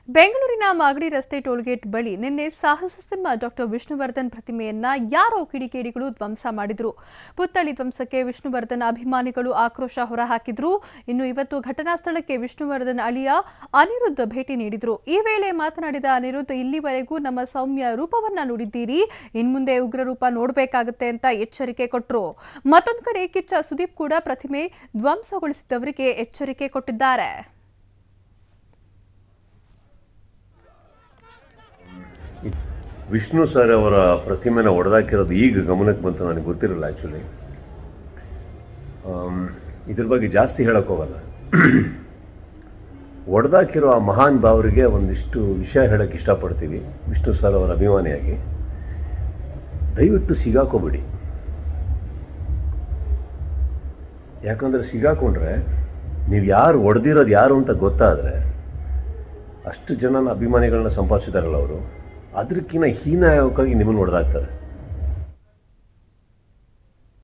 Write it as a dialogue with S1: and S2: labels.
S1: ಬೆಂಗಳೂರಿನ ಮಾಗಡಿ ರಸ್ತೆ ಟೋಲ್ಗೇಟ್ ಬಳಿ ನಿನ್ನೆ ಸಾಹಸ ಸಿಂಹ ಡಾಕ್ಟರ್ ವಿಷ್ಣುವರ್ಧನ್ ಪ್ರತಿಮೆಯನ್ನ ಯಾರೋ ಕಿಡಿಗೇಡಿಗಳು ಧ್ವಂಸ ಮಾಡಿದ್ರು ಪುತ್ಥಳಿ ಧ್ವಂಸಕ್ಕೆ ವಿಷ್ಣುವರ್ಧನ್ ಅಭಿಮಾನಿಗಳು ಆಕ್ರೋಶ ಹೊರಹಾಕಿದ್ರು ಇನ್ನು ಇವತ್ತು ಘಟನಾ ಸ್ಥಳಕ್ಕೆ ವಿಷ್ಣುವರ್ಧನ್ ಅಳಿಯ ಅನಿರುದ್ಧ ಭೇಟಿ ನೀಡಿದ್ರು ಈ ವೇಳೆ ಮಾತನಾಡಿದ ಅನಿರುದ್ಧ ಇಲ್ಲಿವರೆಗೂ ನಮ್ಮ ಸೌಮ್ಯ ರೂಪವನ್ನ ನೋಡಿದ್ದೀರಿ ಇನ್ಮುಂದೆ ಉಗ್ರ ರೂಪ ನೋಡಬೇಕಾಗುತ್ತೆ ಅಂತ ಎಚ್ಚರಿಕೆ ಕೊಟ್ಟರು ಮತ್ತೊಂದು ಕಡೆ ಕಿಚ್ಚ ಸುದೀಪ್ ಕೂಡ ಪ್ರತಿಮೆ ಧ್ವಂಸಗೊಳಿಸಿದವರಿಗೆ ಎಚ್ಚರಿಕೆ ಕೊಟ್ಟಿದ್ದಾರೆ
S2: ವಿಷ್ಣು ಸರ್ ಅವರ ಪ್ರತಿಮೆನ ಒಡೆದಾಕಿರೋದು ಈಗ ಗಮನಕ್ಕೆ ಬಂತು ನನಗೆ ಗೊತ್ತಿರಲಿಲ್ಲ ಆ್ಯಕ್ಚುಲಿ ಇದ್ರ ಬಗ್ಗೆ ಜಾಸ್ತಿ ಹೇಳಕ್ ಹೋಗಲ್ಲ ಒಡೆದಾಕಿರೋ ಆ ಮಹಾನ್ ಭಾವರಿಗೆ ಒಂದಿಷ್ಟು ವಿಷಯ ಹೇಳಕ್ಕೆ ಇಷ್ಟಪಡ್ತೀವಿ ವಿಷ್ಣು ಸರ್ ಅವರ ಅಭಿಮಾನಿಯಾಗಿ ದಯವಿಟ್ಟು ಸಿಗಾಕೋಬೇಡಿ ಯಾಕಂದರೆ ಸಿಗಾಕೊಂಡ್ರೆ ನೀವು ಯಾರು ಒಡೆದಿರೋದು ಯಾರು ಅಂತ ಗೊತ್ತಾದರೆ ಅಷ್ಟು ಜನನ ಅಭಿಮಾನಿಗಳನ್ನ ಸಂಪಾದಿಸಿದಾರಲ್ಲ ಅವರು ಅದಕ್ಕಿಂತ ಹೀನಾಯಕವಾಗಿ ನಿಮ್ಮನ್ನು ಹೊಡೆದಾಕ್ತಾರೆ